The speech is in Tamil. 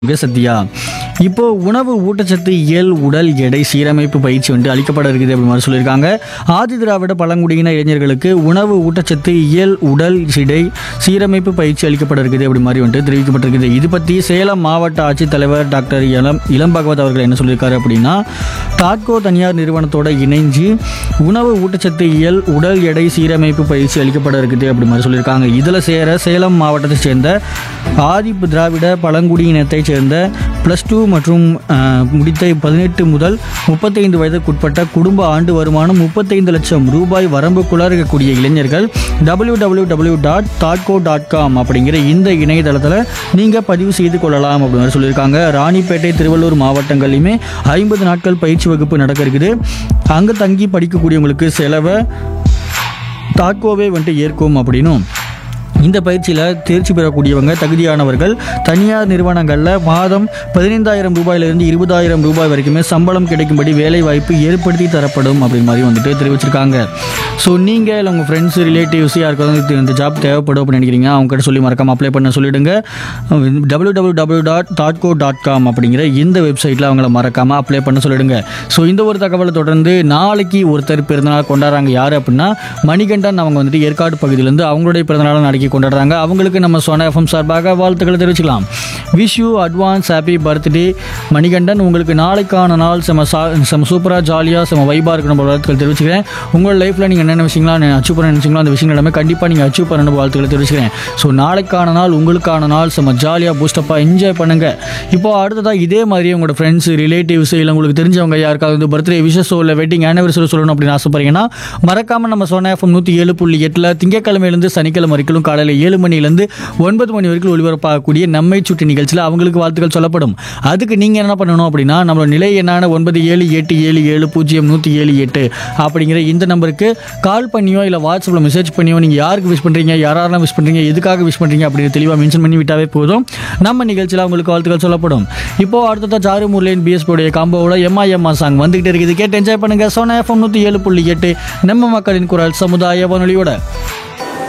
மிக சத்யா இப்போ உணவு ஊட்டச்சத்து இயல் உடல் எடை சீரமைப்பு பயிற்சி வந்து அளிக்கப்பட இருக்குது அப்படி மாதிரி சொல்லியிருக்காங்க ஆதி திராவிட பழங்குடியின இளைஞர்களுக்கு உணவு ஊட்டச்சத்து இயல் உடல் எடை சீரமைப்பு பயிற்சி அளிக்கப்பட இருக்குது அப்படி மாதிரி வந்துட்டு தெரிவிக்கப்பட்டிருக்குது இது பற்றி சேலம் மாவட்ட ஆட்சித்தலைவர் டாக்டர் இளம் இளம் பகவத் அவர்கள் என்ன சொல்லியிருக்காரு அப்படின்னா டாட்கோ தனியார் நிறுவனத்தோட இணைஞ்சு உணவு ஊட்டச்சத்து இயல் உடல் எடை சீரமைப்பு பயிற்சி அளிக்கப்பட இருக்குது அப்படி மாதிரி சொல்லியிருக்காங்க இதில் சேர சேலம் மாவட்டத்தை சேர்ந்த ஆதி திராவிட பழங்குடியினத்தைச் சேர்ந்த ப்ளஸ் டூ மற்றும் அஹ், முடித்த பதினெட்டு முதல் முப்பத்தைந்து வயதுக்குட்பட்ட குடும்ப ஆண்டு வருமானம் முப்பத்தைந்து லட்சம் ரூபாய் வரம்புக்குள்ளார இருக்கக்கூடிய இளைஞர்கள் டபிள்யூ டபிள்யூ டபிள்யூ டாட் தாட்கோ டாட் காம் அப்படிங்கிற இந்த இணையதளத்தில் நீங்கள் பதிவு செய்து கொள்ளலாம் அப்படின்னு சொல்லியிருக்காங்க ராணிப்பேட்டை திருவள்ளூர் மாவட்டங்கள்லையுமே ஐம்பது நாட்கள் பயிற்சி வகுப்பு நடக்க இருக்குது அங்கே தங்கி படிக்கக்கூடியவங்களுக்கு செலவை தாட்கோவே வந்துட்டு ஏற்கும் அப்படின்னும் இந்த பயிற்சியில் தேர்ச்சி பெறக்கூடியவங்க தகுதியானவர்கள் தனியார் நிறுவனங்களில் மாதம் பதினைந்தாயிரம் ரூபாயிலிருந்து இருபதாயிரம் ரூபாய் வரைக்குமே சம்பளம் கிடைக்கும்படி வேலை வாய்ப்பு ஏற்படுத்தி தரப்படும் அப்படின்னு மாதிரி வந்துட்டு தெரிவிச்சிருக்காங்க ஸோ நீங்கள் இல்லை உங்கள் ஃப்ரெண்ட்ஸ் ரிலேட்டிவ்ஸ் யாருக்காவது இந்த ஜாப் தேவைப்படும் அப்படின்னு நினைக்கிறீங்க அவங்க கிட்ட சொல்லி மறக்காம அப்ளை பண்ண சொல்லிடுங்க டபிள்யூ டபிள்யூ டபிள்யூ டாட் தாட்கோ டாட் காம் அப்படிங்கிற இந்த வெப்சைட்டில் அவங்கள மறக்காமல் அப்ளை பண்ண சொல்லிடுங்க ஸோ இந்த ஒரு தகவலை தொடர்ந்து நாளைக்கு ஒருத்தர் பிறந்தநாள் கொண்டாடுறாங்க யார் அப்படின்னா மணிகண்டன் அவங்க வந்துட்டு ஏற்காடு பகுதியிலேருந்து அவங்களுடைய பிறந்தநாளை நாளைக்கு கொண்டாடுறாங்க அவங்களுக்கு நம்ம சோனா எஃப்எம் சார்பாக வாழ்த்துக்களை தெரிவிச்சுக்கலாம் wish you advance happy birthday Manikandan உங்களுக்கு நாளைக்கான நாள் செம சா செம சூப்பராக ஜாலியாக செம வைபாக இருக்கணும் வாழ்த்துக்கள் தெரிவிச்சுக்கிறேன் உங்கள் லைஃப்பில் நீங்கள் என்னென்ன விஷயங்களாம் அச்சீவ் பண்ண நினச்சிங்களோ அந்த விஷயங்கள் எல்லாமே கண்டிப்பாக நீங்கள் அச்சீவ் பண்ணணும் வாழ்த்துக்களை தெரிவிச்சுக்கிறேன் ஸோ நாளைக்கான நாள் உங்களுக்கான நாள் செம ஜாலியாக பூஸ்டப்பாக என்ஜாய் பண்ணுங்கள் இப்போ அடுத்ததாக இதே மாதிரி உங்களோட ஃப்ரெண்ட்ஸ் ரிலேட்டிவ்ஸ் இல்லை உங்களுக்கு தெரிஞ்சவங்க யாருக்காவது வந்து பர்த்டே விஷஸோ இல்லை வெட்டிங் ஆனிவர்சரி சொல்லணும் அப்படின்னு ஆசைப்படுறீங்கன்னா மறக்காமல் நம்ம சொன்ன எஃப்எம் நூற்றி ஏழு புள்ளி எட்டில் திங்கக்கிழமையிலேருந்து சனிக்கிழமை வரைக்கும் காலையில் ஏழு மணிலேருந்து ஒன்பது மணி வரைக்கும் ஒளிபரப்பாகக்கூடிய நம்மை சுற்றி நிகழ்ச்சியில் அவங்களுக்கு வாழ்த்துக்கள் சொல்லப்படும் அதுக்கு நீங்கள் என்ன பண்ணணும் அப்படின்னா நம்மளோட நிலை என்னான ஒன்பது ஏழு எட்டு ஏழு ஏழு பூஜ்ஜியம் நூற்றி ஏழு எட்டு அப்படிங்கிற இந்த நம்பருக்கு கால் பண்ணியோ இல்லை வாட்ஸ்அப்பில் மெசேஜ் பண்ணியோ நீங்கள் யாருக்கு விஷ் பண்ணுறீங்க யாரெல்லாம் விஷ் பண்ணுறீங்க எதுக்காக விஷ் பண்ணுறீங்க அப்படின்னு தெளிவாக மென்ஷன் பண்ணி விட்டாவே போதும் நம்ம நிகழ்ச்சியில் அவங்களுக்கு வாழ்த்துக்கள் சொல்லப்படும் இப்போ அடுத்ததாக சாரு முர்லேன் பிஎஸ்பியோடைய காம்போவோட எம்மா எம்மா சாங் வந்துகிட்டே இருக்குது கேட்டு என்ஜாய் பண்ணுங்க சோனா எஃப்எம் நூற்றி ஏழு புள்ளி எட்டு நம்ம மக்களின் குரல் சமுதாய வானொலியோட